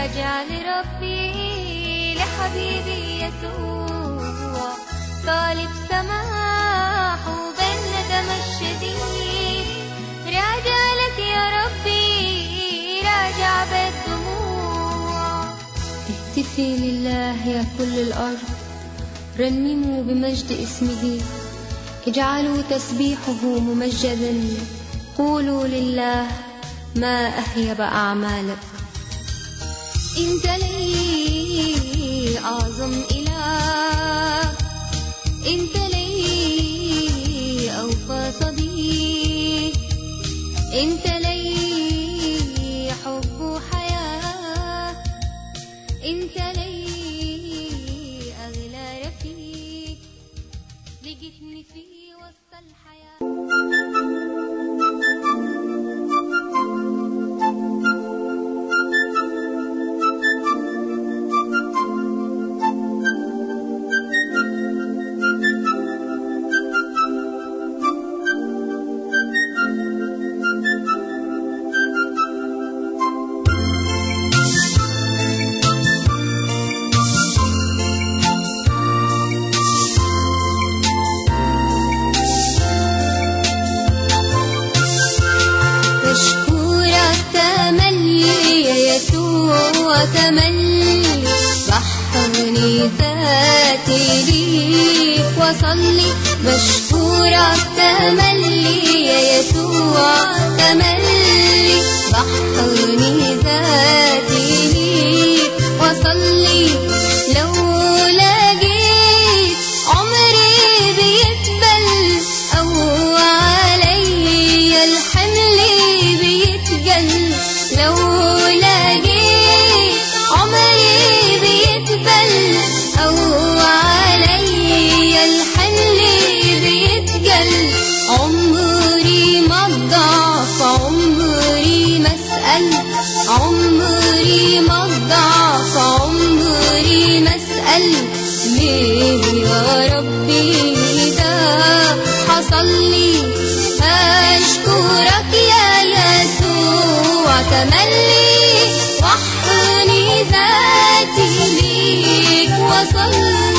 راجع لربي لحبيبي يسوع طالب سماحه بالندم الشديد راجع لك يا ربي راجع بالدموع اهتفي لله يا كل الأرض رنموا بمجد اسمه اجعلوا تسبيحه ممجدا قولوا لله ما أهيب أعمالك انت لي اعظم اله انت لي اوفى صديق انت لي حب حياه انت لي اغلى رفيق لقيتني في وسط الحياه مشكورك تملي يا يسوع تملي بحرني ذاتي ليك وصلي مشكورك تملي يا يسوع تملي بحرني ذاتي ليك وصلي لو لقيت عمري بيتبل أو علي الحمل بيتقل لو لقيت عمري بيتبل أو علي الحمل بيتقل عمري ما ضعف عمري ما اسأل عمري ما ضعف عمري ما اسأل ليه يا ربي ده حصل لي أشكرك يا يسوع تملي وحني ذاتي ليك وصلي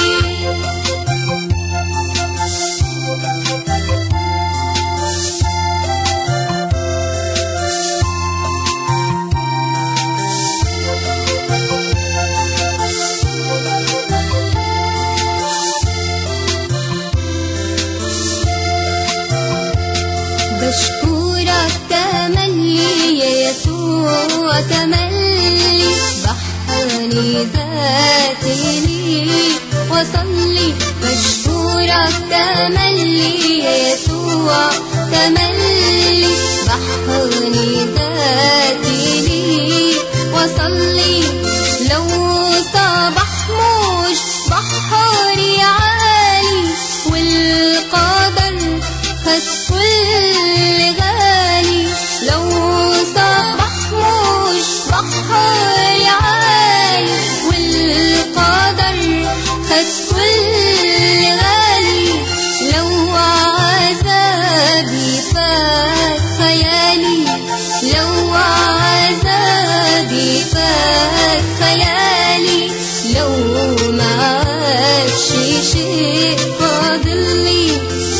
بشكرك تملي يا يسوع تملي بحرني ذاتي ليك وصلي بشكرك تملي يا يسوع تملي بحرني ذاتي ليك وصلي لو صبح مش بحري عالي والقدر خد كل غالي لو صبح مش بحر عالي والقدر خد كل غالي لو عذابي فات خيالي لو عذابي فات خيالي لو ما عادش شيء فاضل لي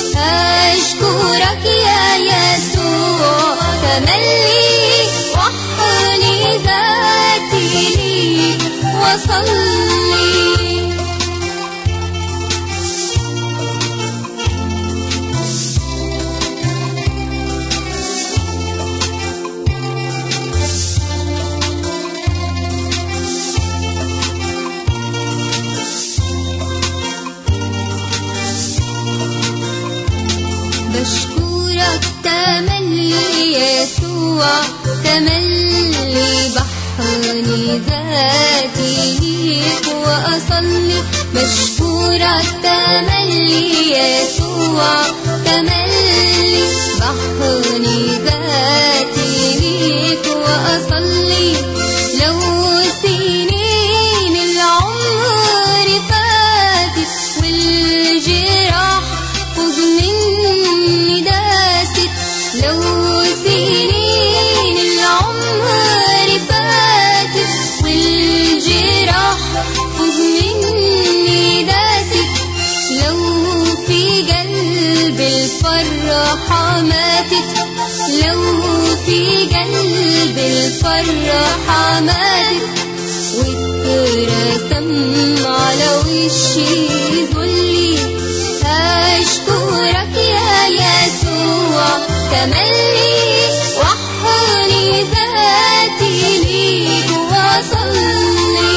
أشكرك يا يسوع تملي وحني ذاتي ليك وصلي بشكرك تملي يا يسوع تملي بحرني ذاتي ليك وأصلي بشكرك تملي يا يسوع تملي بحرني ذاتي ليك وأصلي لو سنين العمر فاتت والجراح خذ مني داست لو سنين العمر فاتت الفرحة ماتت لو في قلب الفرحة ماتت واترسم على وشي ذلي أشكرك يا يسوع تملي وحني ذاتي ليك وصلي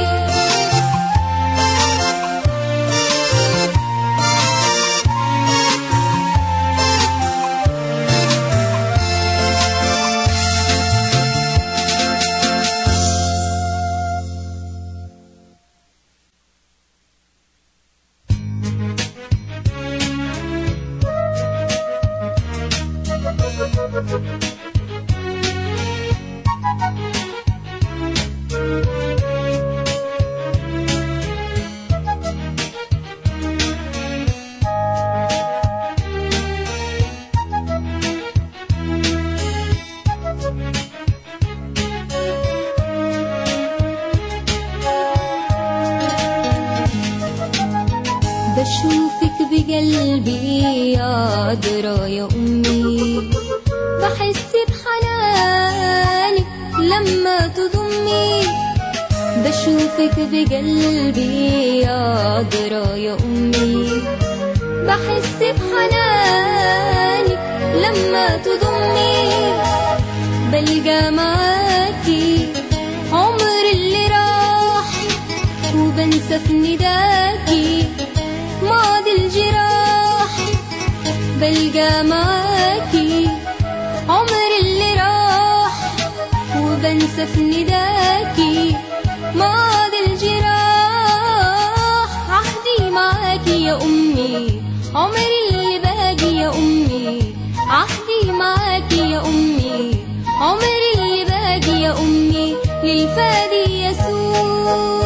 بشوفك بقلبي يا درى يا أمي بحس بحنانك لما تضمي بشوفك بقلبي يا درى يا أمي بحس بحنانك لما تضمي بلقى معاكي عمر اللي راح وبنسى في نداكي ماضي الجراح بلقى معاكي عمر اللي راح وبنسى في نداكي ماضي الجراح عهدي معاكي يا أمي عمري اللي باقي يا أمي عهدي معاكي يا أمي عمري اللي باقي يا أمي للفادي يسوع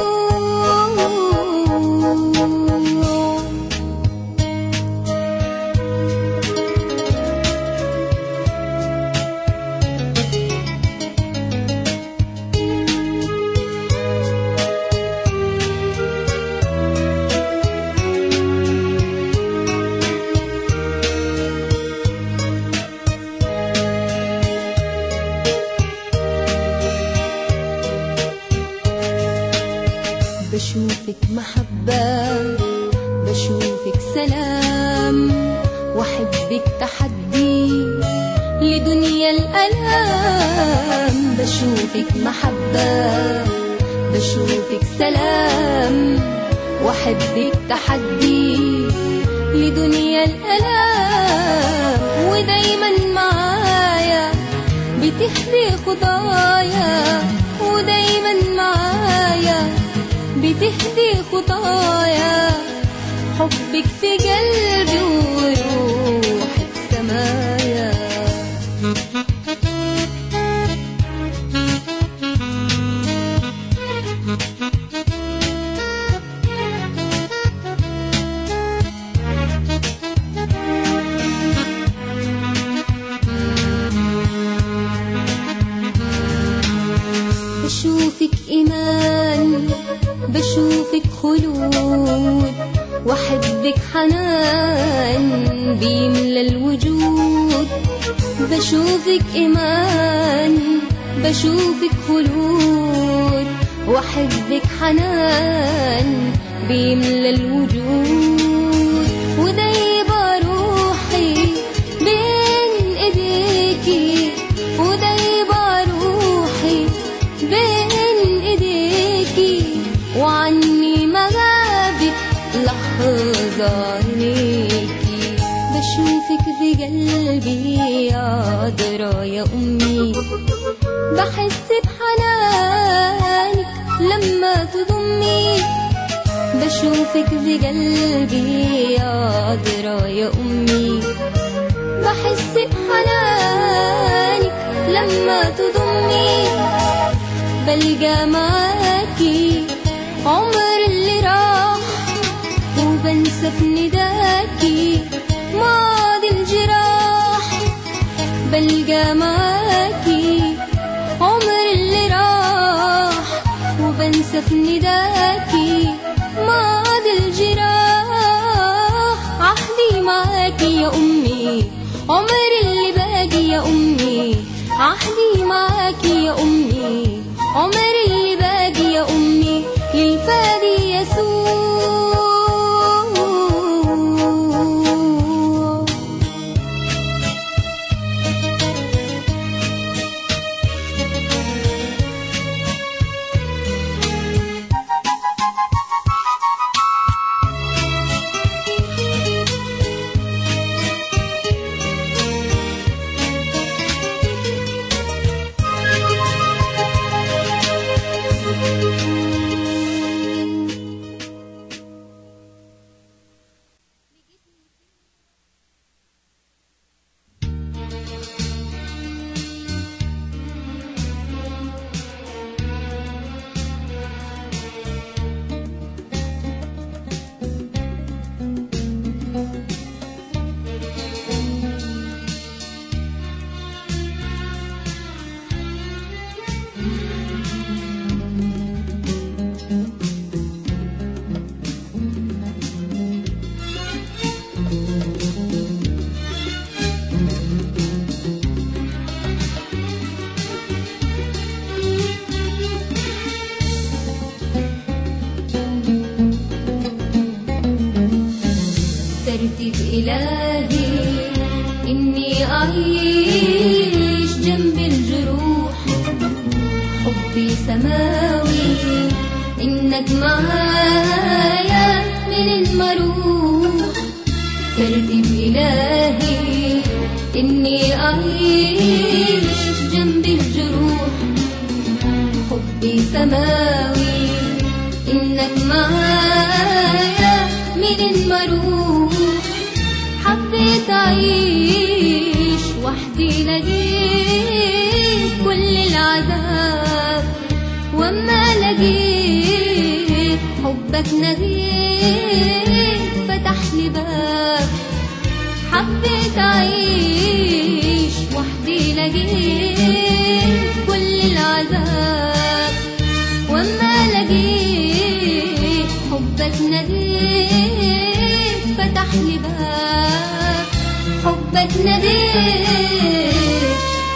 بشوفك محبة بشوفك سلام وأحبك تحدي لدنيا الألام بشوفك محبة بشوفك سلام وأحبك تحدي لدنيا الألام ودايما معايا بتهدي خطايا ودايما معايا بتهدي خطايا حبك في قلبي وروحك سمايا بشوفك إيمان بشوفك خلود وأحبك حنان بيملى الوجود بشوفك إيمان بشوفك خلود وأحبك حنان بيملى الوجود ودايبة روحي بين إيديكي ودايبة روحي بين إيديكي وعني ما غابت لحظة عينيكي بشوفك بقلبي يا درى يا أمي بحس بحنانك لما تضمي بشوفك بقلبي يا درى يا أمي بحس بحنانك لما تضمي بلقى معاكي عمر اللي راح وبنسى في نداكي ماضي الجراح بلقى معاكي عمر اللي راح وبنسى في نداكي ماضي الجراح عهدي معاكي يا أمي عمر ترتيب إلهي إني أعيش جنب الجروح حبي سماوي إنك معايا من المروح ترتيب إلهي إني أعيش جنب الجروح حبي سماوي إنك معايا من المروح حبيت أعيش وحدي لقيت كل العذاب وأما لقيت حبك نغيت فتح لي باب حبيت أعيش وحدي لقيت كل العذاب وأما لقيت حبك ناديت فتح لي باب حبك ناديت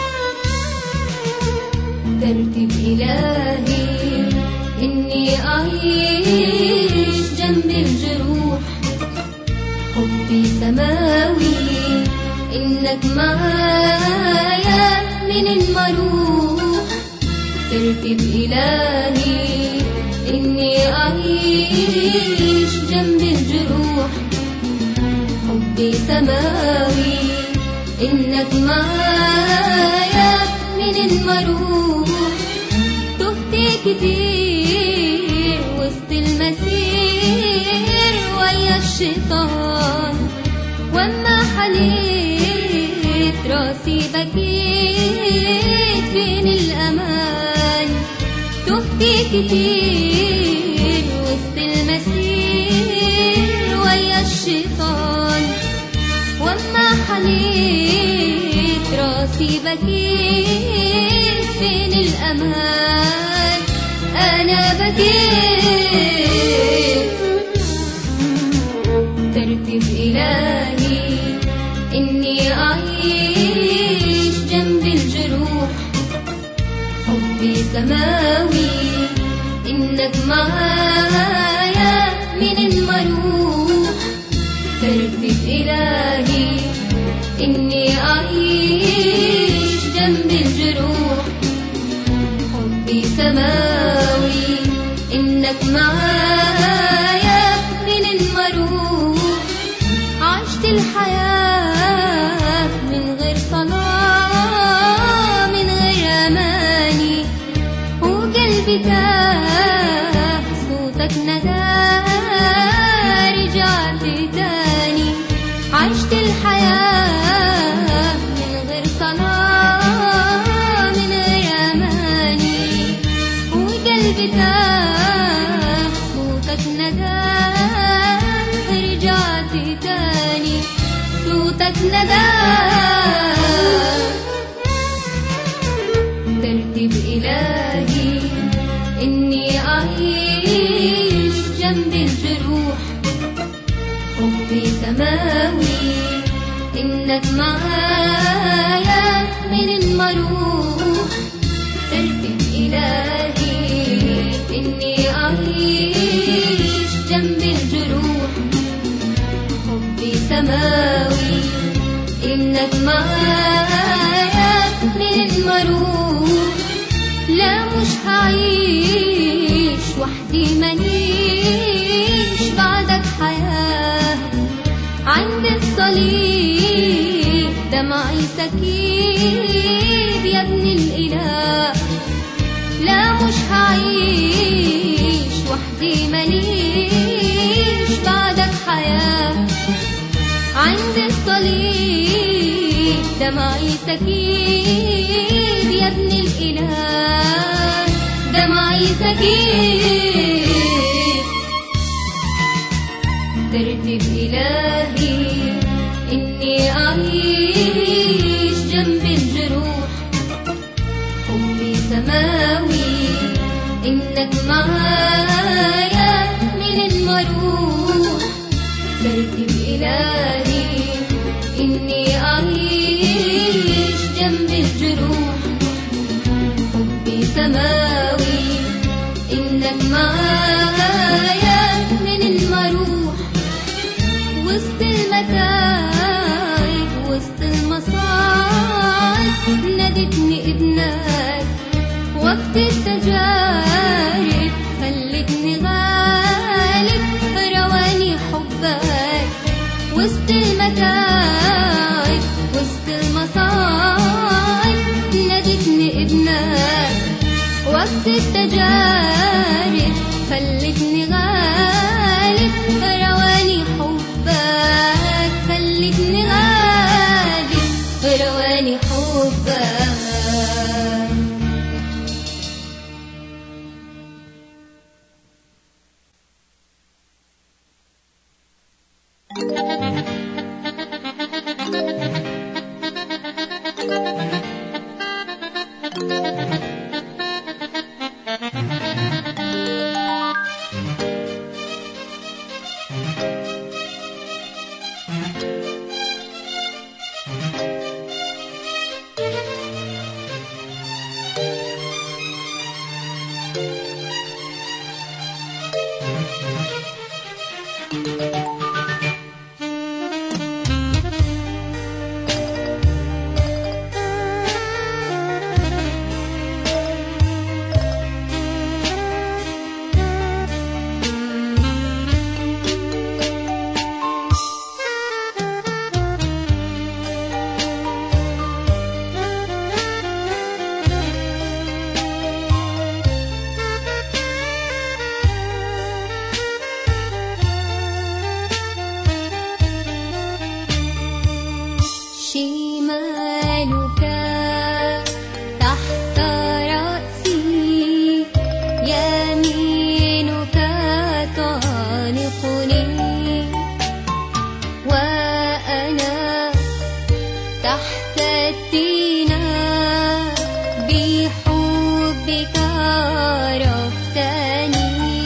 ترتيب إلهي إني أعيش جنب الجروح حبي سماوي إنك معايا من المروح ترتيب إلهي إني أعيش جنب الجروح حبي سماوي إنك معايا من المروح تهت كتير وسط المسير ويا الشيطان واما حليت راسي بكيت فين الامان تهت كتير وسط المسير ويا الشيطان واما حليت راسي بكيت فين الامان انا بكيت ترتيب إلهي إني أعيش جنب الجروح حبي سماوي إنك معايا من المروح ترتيب إلهي إني أعيش جنب الجروح حبي سماوي إنك معايا من المروح عشت الحياة من غير صلاة من غير أماني وقلبي تاه صوتك نداه رجعت تاني عشت الحياة من غير صلاة من غير أماني وقلبي تاه صوتك نداه رجعت تاني صوتك نداه ترتيب إلهي إني أعيش جنب الجروح حبي سماوي إنك معايا من المروح ترتيب إلهي إني أعيش جنب الجروح حبي سماوي إنك معايا من المروح لا مش هعيش وحدي مانيش بعدك حياة عند الصليب دمعي سكيب يا ابن الإله لا مش هعيش وحدي مانيش بعدك حياة عند الصليب دمعي سكيب يا ابن الإله دمعي سكيب ترتيب إلهي إني أعيش جنب الجروح حبي سماوي إنك معايا من المروح ترتيب إلهي إني أعيش جنب الجروح حبي سماوي إنك معايا من المروح وسط وسط المتاعب وسط المصاعب نادتني ابنك وقت التجارب خلتني غالب رواني حبك خلتني غالب رواني حبك شمالك تحت رأسي يمينك تعانقني وأنا تحت التينة بحبك عرفتني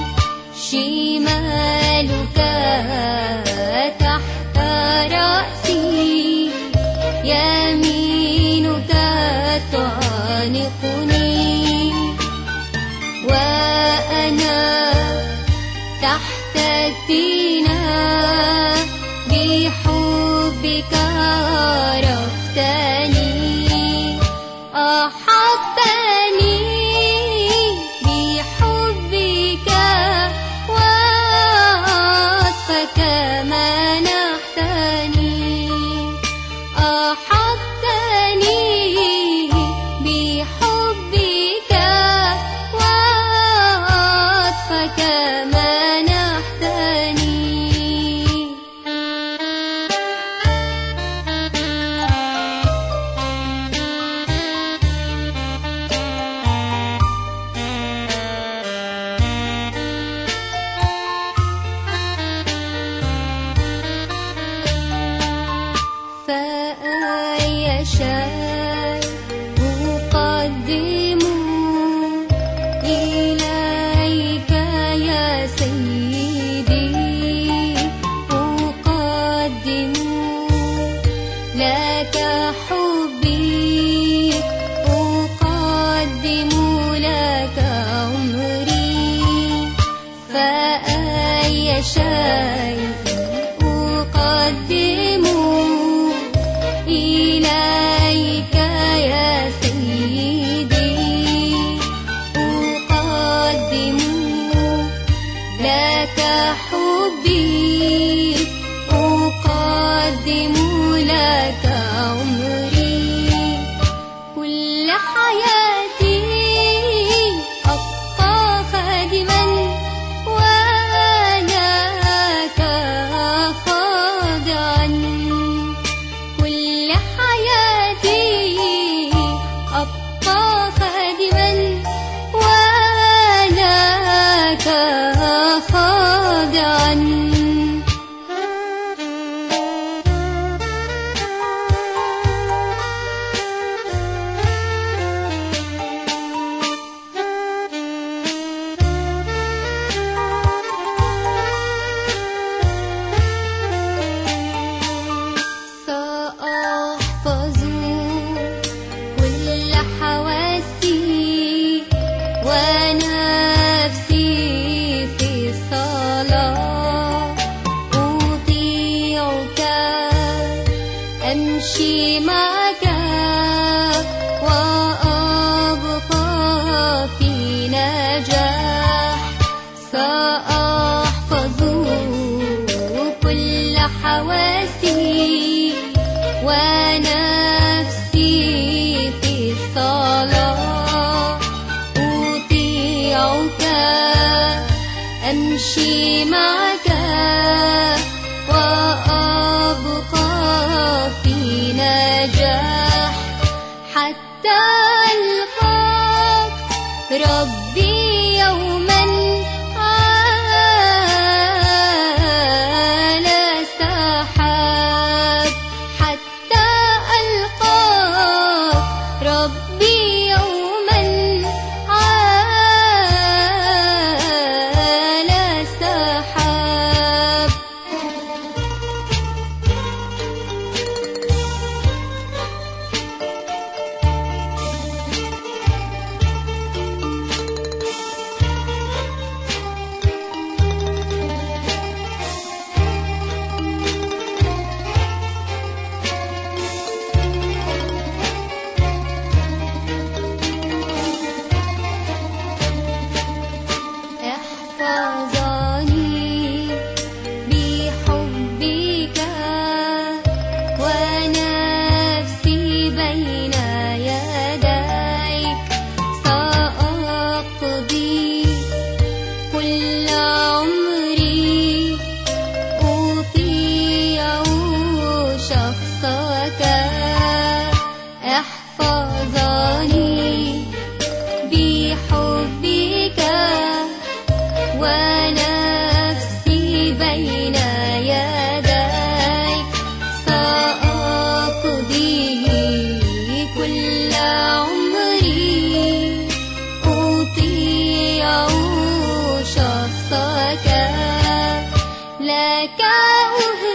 شمالك تحت رأسي يمينك تعانقني وأنا تحت التينة بحبك عرفتني أحبني بحبك وعطفك منحتني أحبتني بحبك وعطفك منحتني فأي شيء أقدم إليك يا سيدي أقدم لك حبي أقدم لك عمري فأي شيء أقدم إليك يا سيدي أقدم لك حبي أقدم لك عمري كل حياتي أبقى خادما ولك خاضعا كل حياتي أبقى خادما ولك خاضعا سأحفظ كل حواسي ونفسي في الصلاة أطيعك أمشي معك وأبقى في نجاح سأحفظ كل حواسي ونفسي في الصلاة أطيعك أمشي معك وأبقى في نجاح حتى ألقاك ربي يوما على سحاب حتى ألقاك ربي يوما على سحاب احفظني بحبك ونفسي بين يديك سأقضي كل عمري أطيع شخصك احفظني بحبك ونفسي بين يديك سأقضي كل عمري أطيع شخصك لك أهدي